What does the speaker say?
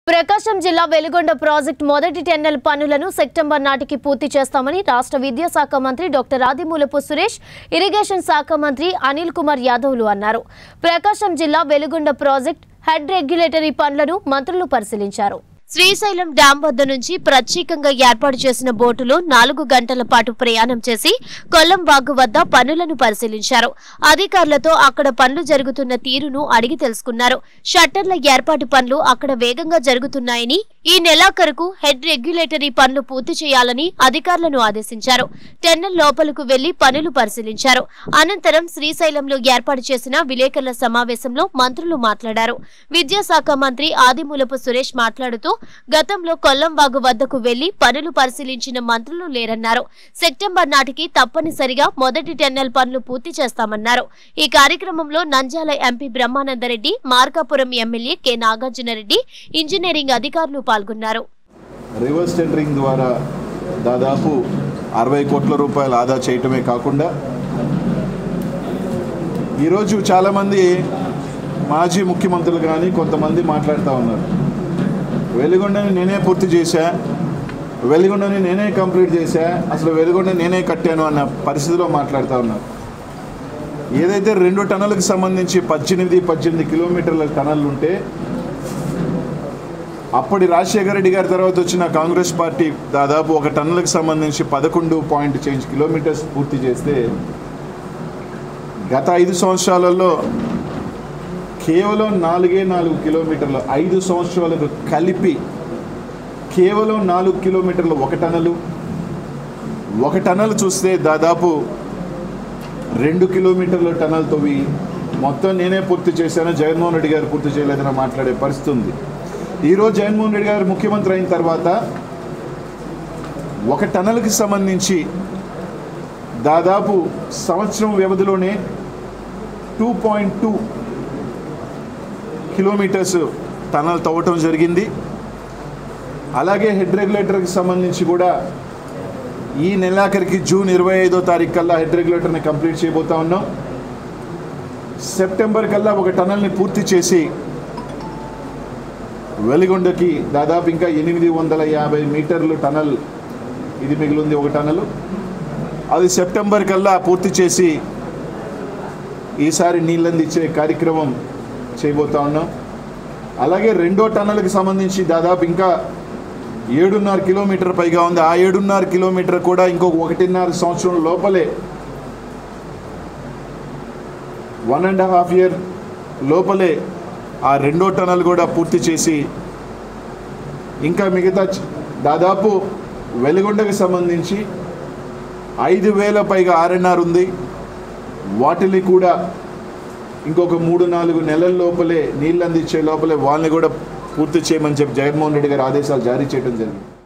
ప్రకాశం జిల్లా వెలుగొండ ప్రాజెక్టు మొదటి టెన్నెల్ పనులను సెప్టెంబర్ నాటికి పూర్తి చేస్తామని రాష్ట్ర విద్యాశాఖ మంత్రి డాక్టర్ ఆదిమూలపు సురేష్ ఇరిగేషన్ శాఖ మంత్రి అనిల్ కుమార్ యాదవ్లు అన్నారు ప్రకాశం జిల్లా వెలుగొండ ప్రాజెక్ట్ హెడ్ రెగ్యులేటరీ పనులను మంత్రులు పరిశీలించారు శ్రీశైలం డ్యాం వద్ద నుంచి ప్రత్యేకంగా ఏర్పాటు చేసిన బోటులో నాలుగు గంటల పాటు ప్రయాణం చేసి కొల్లం వాగు వద్ద పనులను పరిశీలించారు అధికారులతో అక్కడ పనులు జరుగుతున్న తీరును అడిగి తెలుసుకున్నారు షట్టర్ల ఏర్పాటు పనులు అక్కడ వేగంగా జరుగుతున్నాయని ఈ నెలాఖరుకు హెడ్ రెగ్యులేటరీ పనులు పూర్తి చేయాలని అధికారులను ఆదేశించారు టెన్నెల్ లోపలకు వెళ్లి పనులు పరిశీలించారు అనంతరం శ్రీశైలంలో ఏర్పాటు చేసిన విలేకరుల సమావేశంలో మంత్రులు మాట్లాడారు విద్యాశాఖ మంత్రి ఆదిమూలపు సురేష్ మాట్లాడుతూ గతంలో కొల్లం వాగు వద్దకు వెళ్లి పనులు పరిశీలించిన మంత్రులు లేరన్నారు సెప్టెంబర్ నాటికి తప్పనిసరిగా మొదటి టెన్నెల్ పనులు పూర్తి చేస్తామన్నారు ఈ కార్యక్రమంలో నంజాల MP Brahmananda Reddy Markapuram MLA K Nagarjuna Reddy engineering అధికారులు పాల్గొన్నారు రివర్స్ టెండరింగ్ ద్వారా దాదాపు అరవై కోట్ల రూపాయలు ఆదా చేయటమే కాకుండా ఈరోజు చాలామంది మాజీ ముఖ్యమంత్రులు కానీ కొంతమంది మాట్లాడుతూ ఉన్నారు వెలిగొండని నేనే పూర్తి చేశా వెలిగొండని నేనే కంప్లీట్ చేశా అసలు వెలిగొండ నేనే కట్టాను అన్న పరిస్థితిలో మాట్లాడుతూ ఉన్నారు ఏదైతే రెండు టన్నులకు సంబంధించి పద్దెనిమిది పద్దెనిమిది కిలోమీటర్ల టనల్ ఉంటే అప్పటి రాజశేఖర రెడ్డి గారి తర్వాత వచ్చిన కాంగ్రెస్ పార్టీ దాదాపు ఒక టన్నులకు సంబంధించి పదకొండు పాయింట్ చేంజ్ కిలోమీటర్స్ పూర్తి చేస్తే గత ఐదు సంవత్సరాలలో కేవలం నాలుగే నాలుగు కిలోమీటర్లు ఐదు సంవత్సరాలకు కలిపి కేవలం నాలుగు కిలోమీటర్లు ఒక టన్నులు ఒక టన్నులు చూస్తే దాదాపు రెండు కిలోమీటర్ల టనల్ తవ్వి మొత్తం నేనే పూర్తి చేశాను జగన్మోహన్ రెడ్డి గారు పూర్తి చేయలేదని మాట్లాడే పరిస్థితి ఉంది ఈరోజు జగన్మోహన్ రెడ్డి గారు ముఖ్యమంత్రి అయిన తర్వాత ఒక టనల్కి సంబంధించి దాదాపు సంవత్సరం వ్యవధిలోనే two point two kilometres tunnel తవ్వటం జరిగింది అలాగే హెడ్ రెగ్యులేటర్కి సంబంధించి కూడా ఈ నెలాఖరికి జూన్ ఇరవై ఐదో తారీఖు కల్లా హెడ్ రెగ్యులేటర్ని కంప్లీట్ చేయబోతా ఉన్నాం సెప్టెంబర్ కల్లా ఒక టనల్ని పూర్తి చేసి వెలిగొండకి దాదాపు ఇంకా ఎనిమిది వందల యాభై మీటర్లు టనల్ ఇది మిగిలింది ఒక టనల్ అది సెప్టెంబర్ కల్లా పూర్తి చేసి ఈసారి నీళ్ళందిచ్చే కార్యక్రమం చేయబోతా ఉన్నాం అలాగే రెండో టన్నల్కి సంబంధించి దాదాపు ఇంకా ఏడున్నర కిలోమీటర్ పైగా ఉంది ఆ ఏడున్నర కిలోమీటర్ కూడా ఇంకొక ఒకటిన్నర సంవత్సరం లోపలే వన్ అండ్ హాఫ్ ఇయర్ లోపలే ఆ రెండో టన్నల్ కూడా పూర్తి చేసి ఇంకా మిగతా చ- దాదాపు వెలుగొండకి సంబంధించి ఐదు వేల పైగా ఆర్ఎన్ఆర్ ఉంది వాటిని కూడా ఇంకొక మూడు నాలుగు నెలల లోపలే నీళ్ళు అందించే లోపలే వాళ్ళని కూడా పూర్తి చేయమని చెప్పి జగన్మోహన్ రెడ్డి గారు ఆదేశాలు జారీ చేయడం జరిగింది